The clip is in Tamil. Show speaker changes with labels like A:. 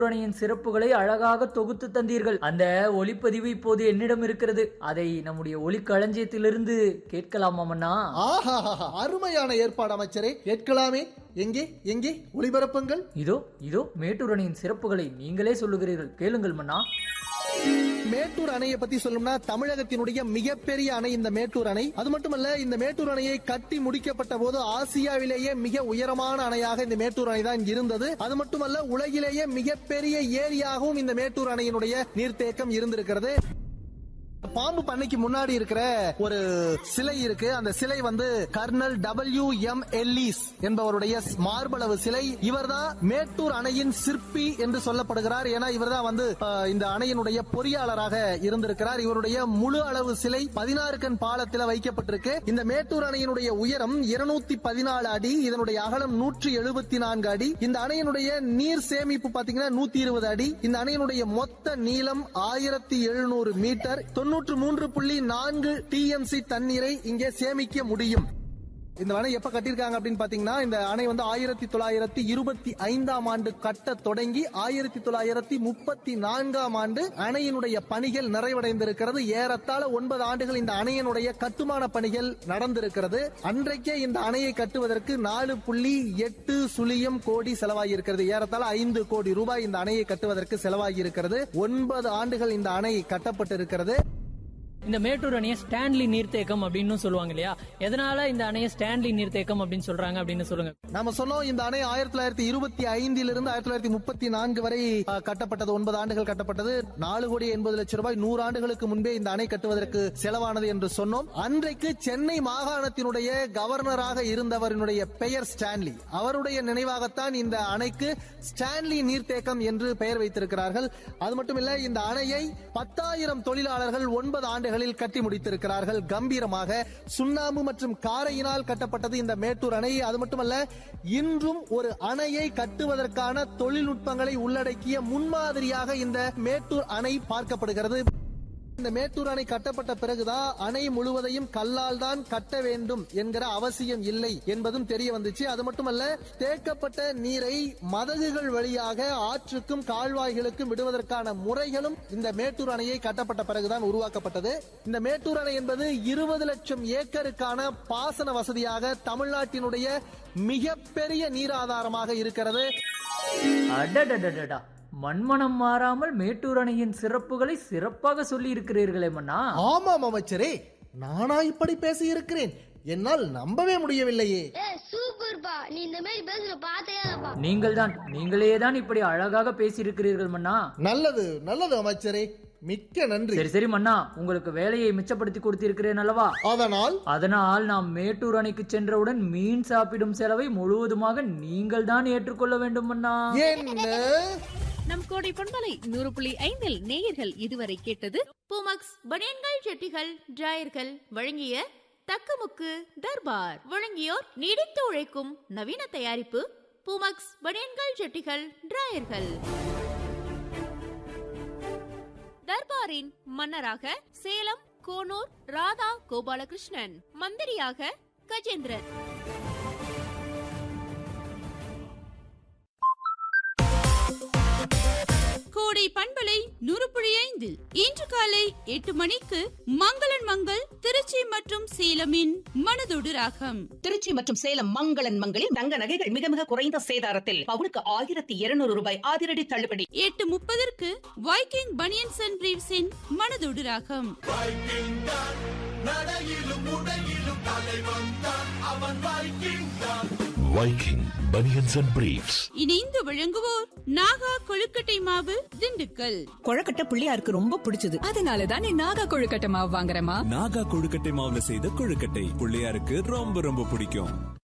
A: அணையின் சிறப்புகளை அழகாக தொகுத்து தந்தீர்கள் அந்த ஒளிப்பதிவு இப்போது என்னிடம் இருக்கிறது அதை நம்முடைய ஒளிக்களஞ்சியத்திலிருந்து கேட்கலாமா மன்னா
B: ஆஹா அருமையான ஏற்பாடு அமைச்சரே கேட்கலாமே எங்கே எங்கே ஒளிபரப்புங்கள்
A: இதோ இதோ மேட்டூர் அணையின் சிறப்புகளை நீங்களே சொல்லுகிறீர்கள் கேளுங்கள் மன்னா
B: மேட்டூர் அணையை பத்தி சொல்லணும்னா தமிழகத்தினுடைய மிகப்பெரிய அணை இந்த மேட்டூர் அணை அது மட்டுமல்ல இந்த மேட்டூர் அணையை கட்டி முடிக்கப்பட்ட போது ஆசியாவிலேயே மிக உயரமான அணையாக இந்த மேட்டூர் அணை தான் இருந்தது அது மட்டுமல்ல உலகிலேயே மிகப்பெரிய ஏரியாகவும் இந்த மேட்டூர் அணையினுடைய நீர்த்தேக்கம் இருந்திருக்கிறது பாம்பு பண்ணைக்கு முன்னாடி இருக்கிற ஒரு சிலை இருக்கு அந்த சிலை வந்து கர்னல் டபிள்யூ எம் எல்லீஸ் என்பவருடைய மார்பளவு சிலை இவர்தான் மேட்டூர் அணையின் சிற்பி என்று சொல்லப்படுகிறார் ஏன்னா இவர்தான் வந்து அஹ், இந்த அணையினுடைய பொறியாளராக இருந்திருக்கிறார் இவருடைய முழு அளவு சிலை பதினாறு கண் பாலத்தில் வைக்கப்பட்டிருக்கு இந்த மேட்டூர் அணையினுடைய உயரம் இருநூத்தி பதினாலு அடி இதனுடைய அகலம் நூற்றி எழுபத்தி நான்கு அடி இந்த அணையினுடைய நீர் சேமிப்பு பாத்தீங்கன்னா நூத்தி இருபது அடி இந்த அணையினுடைய மொத்த நீளம் ஆயிரத்தி எழுநூறு மீட்டர் தொன்னூற்று மூன்று புள்ளி நான்கு டிஎம்சி தண்ணீரை இங்கே சேமிக்க முடியும் இந்த அணை எப்ப கட்டியிருக்காங்க அப்படின்னு பாத்தீங்கன்னா இந்த அணை வந்து ஆயிரத்தி தொள்ளாயிரத்தி இருபத்தி ஐந்தாம் ஆண்டு கட்ட தொடங்கி ஆயிரத்தி தொள்ளாயிரத்தி முப்பத்தி நான்காம் ஆண்டு அணையினுடைய பணிகள் நிறைவடைந்திருக்கிறது ஏறத்தாழ ஒன்பது ஆண்டுகள் இந்த அணையினுடைய கட்டுமான பணிகள் நடந்திருக்கிறது அன்றைக்கே இந்த அணையை கட்டுவதற்கு நாலு புள்ளி எட்டு சுழியம் கோடி செலவாகியிருக்கிறது ஏறத்தாழ ஐந்து கோடி ரூபாய் இந்த அணையை கட்டுவதற்கு செலவாகியிருக்கிறது ஒன்பது ஆண்டுகள் இந்த அணை கட்டப்பட்டிருக்கிறது
C: இந்த மேட்டூர் அணையை ஸ்டான்லி நீர்த்தேக்கம் அப்படின்னு சொல்லுவாங்க இல்லையா எதனால இந்த அணையை ஸ்டான்லி நீர்த்தேக்கம் அப்படின்னு சொல்றாங்க அப்படின்னு சொல்லுங்க
B: நாம சொன்னோம் இந்த அணை ஆயிரத்தி தொள்ளாயிரத்தி இருபத்தி ஐந்திலிருந்து ஆயிரத்தி தொள்ளாயிரத்தி முப்பத்தி நான்கு வரை அஹ், கட்டப்பட்டது ஒன்பது ஆண்டுகள் கட்டப்பட்டது நாலு கோடி எண்பது லட்சம் ரூபாய் நூறு ஆண்டுகளுக்கு முன்பே இந்த அணை கட்டுவதற்கு செலவானது என்று சொன்னோம் அன்றைக்கு சென்னை மாகாணத்தினுடைய கவர்னராக இருந்தவரினுடைய பெயர் ஸ்டான்லி அவருடைய நினைவாகத்தான் இந்த அணைக்கு ஸ்டான்லி நீர்த்தேக்கம் என்று பெயர் வைத்திருக்கிறார்கள் அது மட்டுமில்ல இந்த அணையை பத்தாயிரம் தொழிலாளர்கள் ஒன்பது ஆண்டுகளில் கட்டி முடித்திருக்கிறார்கள் கம்பீரமாக சுண்ணாம்பு மற்றும் காரையினால் கட்டப்பட்டது இந்த மேட்டூர் அணை அது மட்டுமல்ல இன்றும் ஒரு அணையை கட்டுவதற்கான தொழில்நுட்பங்களை உள்ளடக்கிய முன்மாதிரியாக இந்த மேட்டூர் அணை பார்க்கப்படுகிறது இந்த மேட்டூர் அணை கட்டப்பட்ட பிறகுதான் அணை முழுவதையும் கல்லால் தான் கட்ட வேண்டும் என்கிற அவசியம் இல்லை என்பதும் தெரிய வந்துச்சு அது மட்டுமல்ல தேக்கப்பட்ட நீரை மதகுகள் வழியாக ஆற்றுக்கும் கால்வாய்களுக்கும் விடுவதற்கான முறைகளும் இந்த மேட்டூர் அணையை கட்டப்பட்ட பிறகுதான் உருவாக்கப்பட்டது இந்த மேட்டூர் அணை என்பது இருபது லட்சம் ஏக்கருக்கான பாசன வசதியாக தமிழ்நாட்டினுடைய மிகப்பெரிய நீராதாரமாக இருக்கிறது
A: அடடடடடா மண்மனம் மாறாமல் மேட்டூர் அணையின் சிறப்புகளை சிறப்பாக சொல்லி இருக்கிறீர்களே மன்னா
B: ஆமாம் அமைச்சரே நானா இப்படி பேசி இருக்கிறேன் என்னால் நம்பவே முடியவில்லையே
D: ஏ சூப்பர்ப்பா நீ இந்த மாதிரி பேசுற பார்த்தே இல்லப்பா
A: நீங்கள் தான் நீங்களே தான் இப்படி அழகாக பேசியிருக்கிறீர்கள் மன்னா
B: நல்லது நல்லது அமைச்சரே மிக்க நன்றி
A: சரி சரி மன்னா உங்களுக்கு வேலையை மிச்சப்படுத்தி கொடுத்திருக்கிறேன் அல்லவா
B: அதனால்
A: அதனால் நாம் மேட்டூர் அணைக்கு சென்றவுடன் மீன் சாப்பிடும் செலவை முழுவதுமாக நீங்கள் தான் ஏற்றுக்கொள்ள வேண்டும் மன்னா
B: என்ன
E: நம் கோடை பொன்மலை நூறு புள்ளி ஐந்தில் நேயர்கள் இதுவரை கேட்டது பூமக்ஸ் பனியன்கள் செட்டிகள் டிராயர்கள் வழங்கிய தக்கமுக்கு தர்பார் வழங்கியோர் நீடித்து உழைக்கும் நவீன தயாரிப்பு பூமக்ஸ் பனியன்கள் செட்டிகள் டிராயர்கள் தர்பாரின் மன்னராக சேலம் கோனூர் ராதா கோபாலகிருஷ்ணன் மந்திரியாக கஜேந்திரன் கோடை பண்பலை நூறு புள்ளி ஐந்தில் இன்று காலை எட்டு மணிக்கு மங்களன் மங்கள் திருச்சி மற்றும் சேலமின் மனதொடு ராகம்
F: திருச்சி மற்றும் சேலம் மங்களன் மங்களில் தங்க நகைகள் மிக மிக குறைந்த சேதாரத்தில் பவுனுக்கு ஆயிரத்தி இருநூறு ரூபாய் அதிரடி தள்ளுபடி
E: எட்டு முப்பதற்கு வைக்கிங் பனியன்ஸ் அண்ட் பிரீவ்ஸின் மனதொடு ராகம்
G: Viking Bunions and Briefs.
E: இணைந்து வழங்குவோர் நாகா கொழுக்கட்டை மாவு திண்டுக்கல்
F: கொழக்கட்டை பிள்ளையாருக்கு ரொம்ப பிடிச்சது
H: அதனால தான் நீ நாகா கொழுக்கட்டை மாவு வாங்குறமா
I: நாகா கொழுக்கட்டை மாவுல செய்த கொழுக்கட்டை பிள்ளையாருக்கு ரொம்ப ரொம்ப பிடிக்கும்